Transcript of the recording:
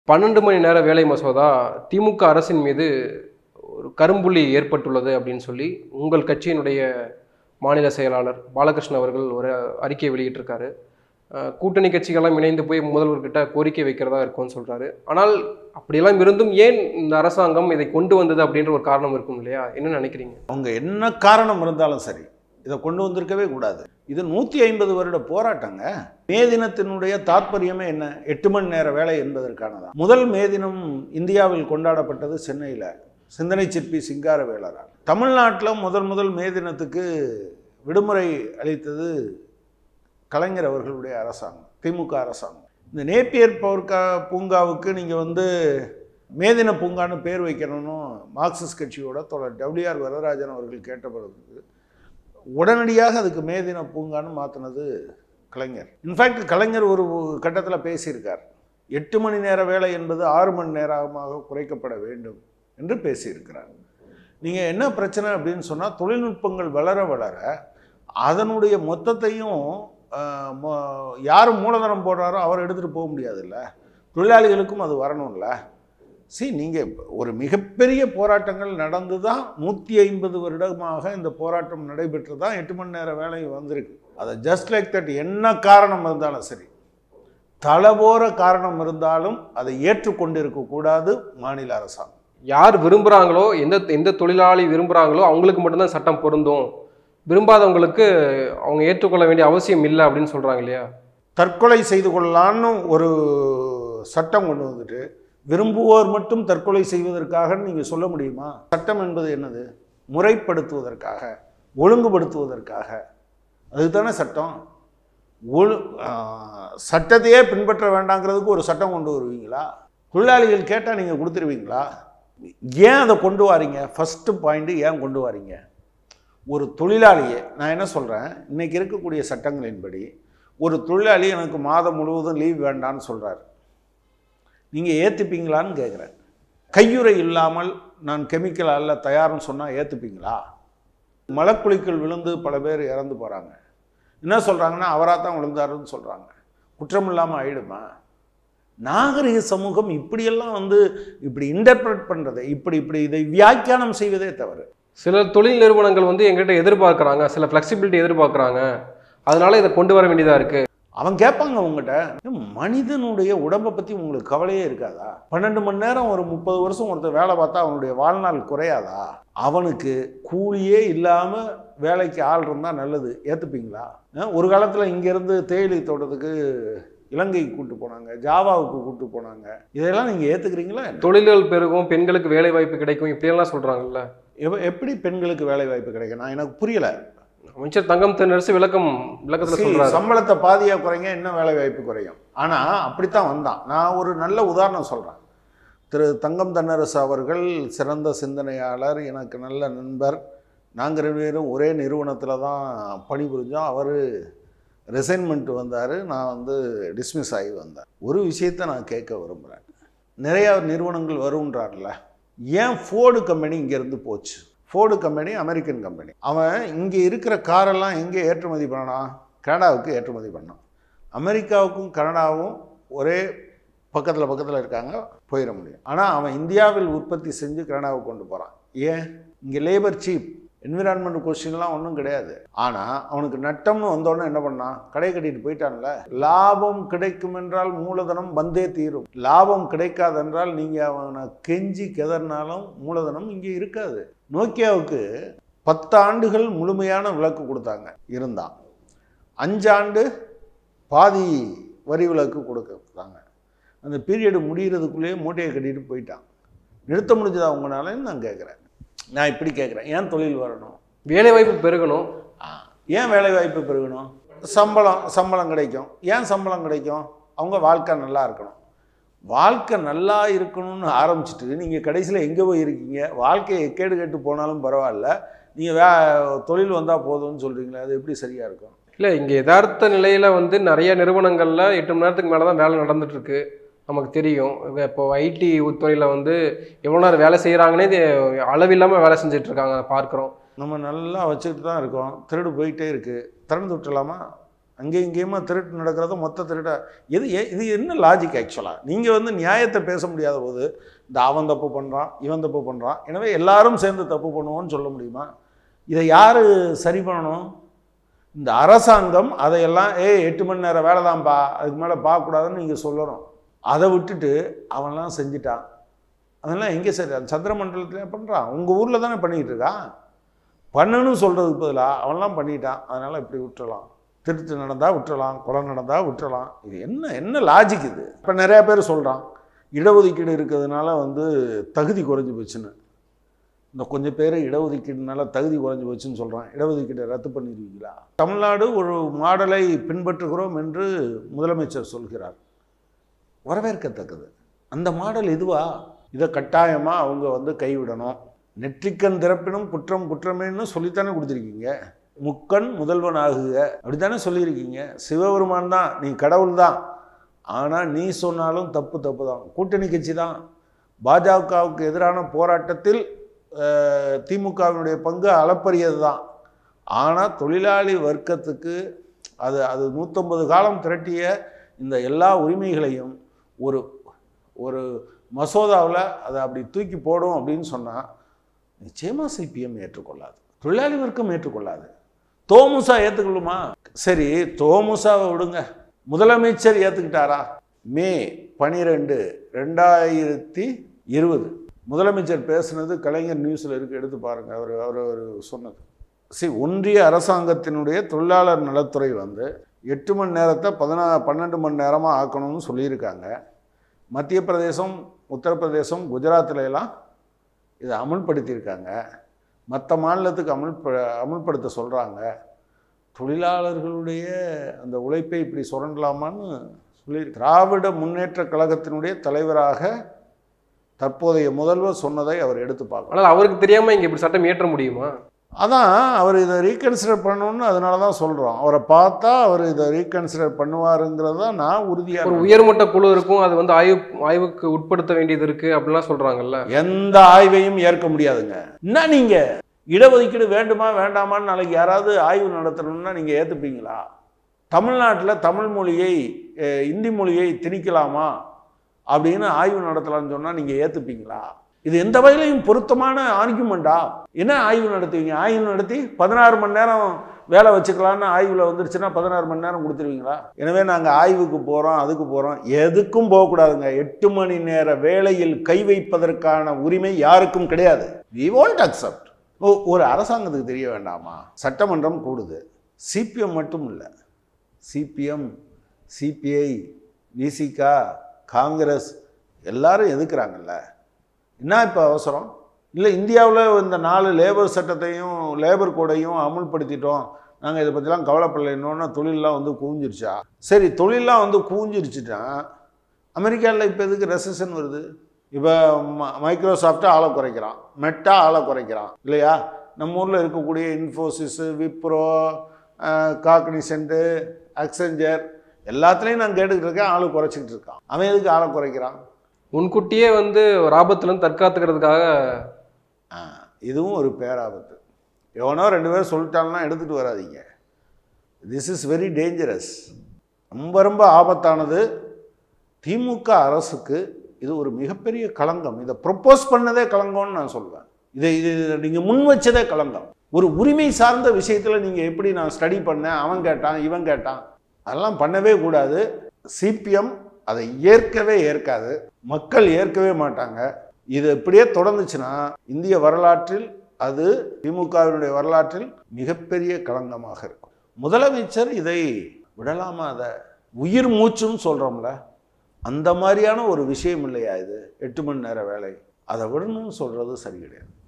பன்னெண்டு மணி நேர வேலை மசோதா திமுக அரசின் மீது ஒரு கரும்புள்ளி ஏற்பட்டுள்ளது அப்படின்னு சொல்லி உங்கள் கட்சியினுடைய மாநில செயலாளர் பாலகிருஷ்ணன் அவர்கள் ஒரு அறிக்கை வெளியிட்டிருக்காரு அஹ் கூட்டணி கட்சிகள்லாம் இணைந்து போய் முதல்வர்கிட்ட கோரிக்கை வைக்கிறதா இருக்கும்னு சொல்றாரு ஆனால் அப்படியெல்லாம் இருந்தும் ஏன் இந்த அரசாங்கம் இதை கொண்டு வந்தது அப்படின்ற ஒரு காரணம் இருக்கும் இல்லையா என்ன நினைக்கிறீங்க அவங்க என்ன காரணம் இருந்தாலும் சரி இதை கொண்டு வந்திருக்கவே கூடாது இது நூற்றி ஐம்பது வருட போராட்டங்க மே தினத்தினுடைய தாத்பரியமே என்ன எட்டு மணி நேர வேலை என்பதற்கானதான் முதல் மே தினம் இந்தியாவில் கொண்டாடப்பட்டது சென்னையில் சிந்தனை சிற்பி சிங்காரவேலரால் தமிழ்நாட்டில் முதல் முதல் மே தினத்துக்கு விடுமுறை அளித்தது கலைஞர் அவர்களுடைய அரசாங்கம் திமுக அரசாங்கம் இந்த நேப்பியர் பவுர்கா பூங்காவுக்கு நீங்கள் வந்து மேதின பூங்கான்னு பேர் வைக்கணும்னு மார்க்சிஸ்ட் கட்சியோட தோழர் டபிள்யூஆர் வரதராஜன் அவர்கள் கேட்ட பிறகு உடனடியாக அதுக்கு மேதின பூங்கான்னு மாற்றினது கலைஞர் இன்ஃபேக்ட் கலைஞர் ஒரு கட்டத்தில் பேசியிருக்கார் எட்டு மணி நேர வேலை என்பது ஆறு மணி நேரமாக குறைக்கப்பட வேண்டும் என்று பேசியிருக்கிறார் நீங்கள் என்ன பிரச்சனை அப்படின்னு சொன்னால் தொழில்நுட்பங்கள் வளர வளர அதனுடைய மொத்தத்தையும் ஆஹ், மொ- யார் மூலதனம் போடுறாரோ அவர் எடுத்துகிட்டு போக முடியாதுல்ல தொழிலாளிகளுக்கும் அது வரணும்ல சி நீங்கள் ஒரு மிகப்பெரிய போராட்டங்கள் நடந்து தான் நூற்றி ஐம்பது வருடமாக இந்த போராட்டம் நடைபெற்று தான் எட்டு மணி நேர வேலை வந்திருக்கு அதை ஜஸ்ட் லைக் தட் என்ன காரணம் இருந்தாலும் சரி தளபோற காரணம் இருந்தாலும் அதை ஏற்றுக்கொண்டிருக்கக்கூடாது மாநில அரசாங்கம் யார் விரும்புகிறாங்களோ எந்த எந்த தொழிலாளி விரும்புகிறாங்களோ அவங்களுக்கு மட்டும்தான் சட்டம் பொருந்தும் விரும்பாதவங்களுக்கு அவங்க ஏற்றுக்கொள்ள வேண்டிய அவசியம் இல்லை அப்படின்னு சொல்கிறாங்க இல்லையா தற்கொலை செய்து கொள்ளலான்னு ஒரு சட்டம் கொண்டு வந்துட்டு விரும்புவோர் மட்டும் தற்கொலை செய்வதற்காக நீங்கள் சொல்ல முடியுமா சட்டம் என்பது என்னது முறைப்படுத்துவதற்காக ஒழுங்குபடுத்துவதற்காக அதுதானே சட்டம் ஒழு ஆஹ், சட்டத்தையே பின்பற்ற வேண்டாங்கிறதுக்கு ஒரு சட்டம் கொண்டு வருவீங்களா தொழிலாளிகள் கேட்டால் நீங்கள் கொடுத்துருவீங்களா ஏன் அதை கொண்டு வாரீங்க ஃபஸ்ட்டு பாயிண்ட்டு ஏன் கொண்டு வாரீங்க ஒரு தொழிலாளியை நான் என்ன சொல்கிறேன் இன்றைக்கி இருக்கக்கூடிய சட்டங்களின்படி ஒரு தொழிலாளி எனக்கு மாதம் முழுவதும் லீவ் வேண்டான்னு சொல்கிறார் நீங்கள் ஏற்றுப்பீங்களான்னு கேட்குறேன் கையுறை இல்லாமல் நான் கெமிக்கல் அல்ல தயார்னு சொன்னால் ஏற்றுப்பீங்களா மலக்குழிக்குள் விழுந்து பல பேர் இறந்து போகிறாங்க என்ன சொல்கிறாங்கன்னா அவராக தான் விழுந்தாருன்னு சொல்கிறாங்க குற்றம் இல்லாமல் ஆயிடுமா நாகரிக சமூகம் இப்படியெல்லாம் வந்து இப்படி இன்டர்பிரட் பண்ணுறதை இப்படி இப்படி இதை வியாக்கியானம் செய்வதே தவறு சில தொழில் நிறுவனங்கள் வந்து எங்கிட்ட எதிர்பார்க்குறாங்க சில ஃப்ளெக்சிபிலிட்டி எதிர்பார்க்குறாங்க அதனால இதை கொண்டு வர வேண்டியதாக இருக்குது அவன் கேட்பாங்க உங்ககிட்ட "ஏன் மனிதனுடைய உடம்பை பற்றி உங்களுக்கு கவலையே இருக்காதா பன்னெண்டு மணி நேரம் ஒரு முப்பது வருஷம் ஒருத்தர் வேலை பார்த்தா அவனுடைய வாழ்நாள் குறையாதா அவனுக்கு கூலியே இல்லாமல் வேலைக்கு ஆள் இருந்தால் நல்லது ஏற்றுப்பீங்களா அஹ் ஒரு காலத்தில் இங்கேருந்து தேயிலை தோட்டத்துக்கு இலங்கைக்கு கூட்டு போனாங்க ஜாவாவுக்கு கூட்டு போனாங்க இதெல்லாம் நீங்கள் ஏற்றுக்கிறீங்களா தொழில்கள் பெருகும் பெண்களுக்கு வேலை வாய்ப்பு கிடைக்கும் இப்படியெல்லாம் சொல்கிறாங்கல்ல எவ- எப்படி பெண்களுக்கு வேலை வாய்ப்பு கிடைக்கும் நான் எனக்கு புரியலை அமைச்சர் தங்கம் தென்னரசு விளக்கம் விளக்கத்தில் See, சொல்கிறாரு சம்பளத்தை பாதியா குறைங்க இன்னும் வேலை வாய்ப்பு குறையும் ஆனா அப்படித்தான் வந்தான் நான் ஒரு நல்ல உதாரணம் சொல்றேன் திரு தங்கம் தன்னரசு அவர்கள் சிறந்த சிந்தனையாளர் எனக்கு நல்ல நண்பர் நாங்கள் ரெண்டு பேரும் ஒரே நிறுவனத்தில் தான் பணிபுரிஞ்சோம் அவர் ரிசைன்மெண்ட் வந்தார் நான் வந்து டிஸ்மிஸ் ஆகி வந்தேன் ஒரு விஷயத்தை நான் கேட்க விரும்புகிறேன் நிறையா நிறுவனங்கள் வருன்றார்ல ஏன் ஃபோர்டு கம்பெனி இங்கேருந்து போச்சு ஃபோர்டு கம்பெனி அமெரிக்கன் கம்பெனி அவன் இங்கே இருக்கிற காரெல்லாம் எங்கே ஏற்றுமதி பண்ணான் கனடாவுக்கு ஏற்றுமதி பண்ணான் அமெரிக்காவுக்கும் கனடாவும் ஒரே பக்கத்தில் பக்கத்தில் இருக்காங்க போயிட முடியும் ஆனால் அவன் இந்தியாவில் உற்பத்தி செஞ்சு கனடாவுக்கு கொண்டு போகிறான் ஏன் இங்கே லேபர் சீப் என்விரான்மெண்ட் கொஸ்டின்லாம் ஒன்றும் கிடையாது ஆனால் அவனுக்கு நட்டம்னு வந்தோடனே என்ன பண்ணான் கடை கட்டிட்டு போயிட்டான்ல லாபம் கிடைக்கும் என்றால் மூலதனம் வந்தே தீரும் லாபம் கிடைக்காதென்றால் நீங்கள் அவனை கெஞ்சி கெதறினாலும் மூலதனம் இங்கே இருக்காது நோக்கியாவுக்கு பத்து ஆண்டுகள் முழுமையான விலக்கு கொடுத்தாங்க இருந்தான் அஞ்சாண்டு பாதி வரி விலக்கு கொடுத்தாங்க அந்த பீரியடு முடிகிறதுக்குள்ளேயே மூட்டையை கட்டிட்டு போயிட்டான் நிறுத்த முடிஞ்சதா உங்களாலன்னு நான் கேட்குறேன் நான் இப்படி கேட்குறேன் ஏன் தொழில் வரணும் வேலை வாய்ப்பு பெருகணும் ஆ, ஏன் வேலை வாய்ப்பு பெருகணும் சம்பளம் சம்பளம் கிடைக்கும் ஏன் சம்பளம் கிடைக்கும் அவங்க வாழ்க்கை நல்லா இருக்கணும் வாழ்க்கை நல்லா இருக்கணும்னு ஆரம்பிச்சிட்டு நீங்கள் கடைசியில் எங்கே போய் இருக்கீங்க வாழ்க்கையை கேடு கெட்டு போனாலும் பரவாயில்ல நீங்கள் வே தொழில் வந்தால் போதும்னு சொல்கிறீங்களே அது எப்படி சரியாக இருக்கும் இல்லை இங்கே யதார்த்த நிலையில் வந்து நிறைய நிறுவனங்களில் எட்டு மணி நேரத்துக்கு மேலே தான் வேலை நடந்துட்டு இருக்கு நமக்கு தெரியும் இப்போ ஐடி துறையில் வந்து எவ்வளோ நேரம் வேலை செய்கிறாங்கன்னே இது அளவில்லாமல் வேலை செஞ்சுட்டு இருக்காங்க பார்க்குறோம் நம்ம நல்லா வச்சுக்கிட்டு தான் இருக்கோம் திருடு போயிட்டே இருக்குது திறந்து விட்டுலாமா அங்கேயும் இங்கேயுமா திருட்டு நடக்கிறத மொத்த திருட்ட இது எ- இது என்ன லாஜிக் ஆக்சுவலாக நீங்கள் வந்து நியாயத்தை பேச முடியாத போது இந்த அவன் தப்பு பண்ணுறான் இவன் தப்பு பண்ணுறான் எனவே எல்லாரும் சேர்ந்து தப்பு பண்ணுவோம்னு சொல்ல முடியுமா இதை யார் சரி பண்ணணும் இந்த அரசாங்கம் அதையெல்லாம் ஏய் எட்டு மணி நேரம் வேலை தான்ப்பா அதுக்கு மேலே பார்க்கக்கூடாதுன்னு நீங்கள் சொல்லணும் அதை விட்டுட்டு அவன்லாம் செஞ்சிட்டான் அதெல்லாம் எங்கே சரி அந்த சந்திரமண்டலத்திலே பண்ணுறான் உங்கள் ஊரில் தானே பண்ணிக்கிட்டு இருக்கான் பண்ணணும்னு சொல்கிறதுக்கு பதிலாக அவன்லாம் பண்ணிட்டான் அதனால் இப்படி விட்டுறலாம் திருட்டு நடந்தால் விட்டுறலாம் கொலை நடந்தால் விட்டுறலாம் இது என்ன என்ன லாஜிக் இது இப்போ நிறையா பேர் சொல்கிறான் இடஒதுக்கீடு இருக்கிறதுனால வந்து தகுதி குறைஞ்சி போச்சுன்னு இந்த கொஞ்சம் பேர் இடஒதுக்கீடுனால தகுதி குறைஞ்சி போச்சுன்னு சொல்கிறான் இடஒதுக்கீட்டை ரத்து பண்ணிடுவீங்களா தமிழ்நாடு ஒரு மாடலை பின்பற்றுகிறோம் என்று முதலமைச்சர் சொல்கிறார் வரவேற்கத்தக்கது அந்த மாடல் இதுவா இதை கட்டாயமாக அவங்க வந்து கைவிடணும் நெற்றிக்கண் திறப்பினும் குற்றம் குற்றமேன்னு சொல்லித்தானே கொடுத்துருக்கீங்க முக்கண் முதல்வன் ஆகுக அப்படித்தானே சொல்லியிருக்கீங்க சிவபெருமான் தான் நீ கடவுள் தான் ஆனால் நீ சொன்னாலும் தப்பு தப்பு தான் கூட்டணி கட்சி தான் பாஜகவுக்கு எதிரான போராட்டத்தில் அஹ், திமுகவினுடைய பங்கு அளப்பரியது தான் ஆனால் தொழிலாளி வர்க்கத்துக்கு அது அது நூற்றம்பது காலம் திரட்டிய இந்த எல்லா உரிமைகளையும் ஒரு ஒரு மசோதாவில் அதை அப்படி தூக்கி போடும் அப்படின்னு சொன்னால் நிச்சயமாக சிபிஎம் ஏற்றுக்கொள்ளாது தொழிலாளி வர்க்கம் ஏற்றுக்கொள்ளாது தோமுசா ஏற்றுக்கொள்ளுமா சரி தோமுசாவை விடுங்க முதலமைச்சர் ஏற்றுக்கிட்டாரா மே பனிரெண்டு ரெண்டாயிரத்தி இருபது முதலமைச்சர் பேசுனது கலைஞர் நியூஸில் இருக்கு எடுத்து பாருங்கள் அவர் அவர் அவர் சொன்னது சரி ஒன்றிய அரசாங்கத்தினுடைய தொழிலாளர் நலத்துறை வந்து எட்டு மணி நேரத்தை பதினா பன்னெண்டு மணி நேரமாக ஆக்கணும்னு சொல்லியிருக்காங்க மத்திய பிரதேசம் உத்தரப்பிரதேசம் குஜராத்ல எல்லாம் இதை அமுல்படுத்தியிருக்காங்க மற்ற மாநிலத்துக்கு அமுல் அமுல்படுத்த சொல்கிறாங்க தொழிலாளர்களுடைய அந்த உழைப்பை இப்படி சுரண்டலாமான்னு சொல்லி திராவிட முன்னேற்ற கழகத்தினுடைய தலைவராக தற்போதைய முதல்வர் சொன்னதை அவர் எடுத்து பார்க்கணும் ஆனால் அவருக்கு தெரியாம இங்க இப்படி சட்டம் இயற்ற முடியுமா அதான் அவர் இதை ரீகன்சிடர் பண்ணணும்னு அதனால தான் சொல்கிறோம் அவரை பார்த்தா அவர் இதை ரீகன்சிடர் பண்ணுவாருங்கிறது தான் நான் உறுதியாக ஒரு உயர்மட்ட குழு இருக்கும் அது வந்து ஆய்வு ஆய்வுக்கு உட்படுத்த வேண்டியது இருக்கு அப்படிலாம் சொல்றாங்கல்ல எந்த ஆய்வையும் ஏற்க முடியாதுங்க என்ன நீங்க இடஒதுக்கீடு வேண்டுமா வேண்டாமான்னு நாளைக்கு யாராவது ஆய்வு நடத்தணும்னா நீங்க ஏத்துப்பீங்களா தமிழ்நாட்டில் தமிழ் மொழியை அஹ், இந்தி மொழியை திணிக்கலாமா அப்படின்னு ஆய்வு நடத்தலாம்னு சொன்னா நீங்க ஏத்துப்பீங்களா இது எந்த வகையிலையும் பொருத்தமான ஆர்குமெண்டா என்ன ஆய்வு நடத்துவீங்க ஆய்வு நடத்தி பதினாறு மணி நேரம் வேலை வச்சுக்கலான்னு ஆய்வில் வந்துருச்சுன்னா பதினாறு மணி நேரம் கொடுத்துருவீங்களா எனவே நாங்கள் ஆய்வுக்கு போகிறோம் அதுக்கு போகிறோம் எதுக்கும் போகக்கூடாதுங்க எட்டு மணி நேர வேலையில் கை வைப்பதற்கான உரிமை யாருக்கும் கிடையாது வி won't அக்செப்ட் ஓ ஒரு அரசாங்கத்துக்கு தெரிய வேண்டாமா சட்டமன்றம் கூடுது சிபிஎம் மட்டும் இல்லை சிபிஎம் சிபிஐ விசிகா காங்கிரஸ் எல்லாரும் எதுக்குறாங்கல்ல என்ன இப்போ அவசரம் இல்லை இந்தியாவில் இந்த நாலு லேபர் சட்டத்தையும் லேபர் கோடையும் அமுல்படுத்திட்டோம் நாங்கள் இதை பற்றிலாம் கவலைப்படலைன்னொன்னா தொழிலெலாம் வந்து குவிஞ்சிருச்சா சரி தொழிலெலாம் வந்து குவிஞ்சிருச்சுட்டா அமெரிக்காவில் இப்போ எதுக்கு ரெசன் வருது இப்போ மைக்ரோசாஃப்ட்டை ஆளை குறைக்கிறான் மெட்டா ஆளை குறைக்கிறான் இல்லையா நம்ம ஊரில் இருக்கக்கூடிய இன்ஃபோசிஸு விப்ரோ காக்னிசென்ட்டு அக்செஞ்சர் எல்லாத்துலேயும் நான் கேட்டுக்கிட்டு இருக்கேன் ஆளு குறைச்சிக்கிட்டு இருக்கான் அவன் எதுக்கு ஆளை குறைக்கிறான் முன்கூட்டியே வந்து ஒரு ஆபத்துல இருந்து தற்காத்துக்கிறதுக்காக ஆ, இதுவும் ஒரு பேராபத்து எவனோ ரெண்டு பேரும் சொல்லிட்டாங்கன்னா எடுத்துகிட்டு வராதீங்க திஸ் இஸ் வெரி டேஞ்சரஸ் ரொம்ப ரொம்ப ஆபத்தானது திமுக அரசுக்கு இது ஒரு மிகப்பெரிய களங்கம் இதை ப்ரொப்போஸ் பண்ணதே களங்கம்னு நான் சொல்வேன் இதை இது நீங்கள் முன் வச்சதே களங்கம் ஒரு உரிமை சார்ந்த விஷயத்தில் நீங்கள் எப்படி நான் ஸ்டடி பண்ணேன் அவன் கேட்டான் இவன் கேட்டான் அதெல்லாம் பண்ணவே கூடாது சிபிஎம் அதை ஏற்கவே ஏற்காது மக்கள் ஏற்கவே மாட்டாங்க இது இப்படியே தொடர்ந்துச்சுன்னா இந்திய வரலாற்றில் அது திமுகவினுடைய வரலாற்றில் மிகப்பெரிய களங்கமாக இருக்கும் முதலமைச்சர் இதை விடலாமா அதை உயிர் மூச்சுன்னு சொல்கிறோம்ல அந்த மாதிரியான ஒரு விஷயம் இல்லையா இது எட்டு மணி நேர வேலை அதை விடணும்னு சொல்கிறது சரி கிடையாது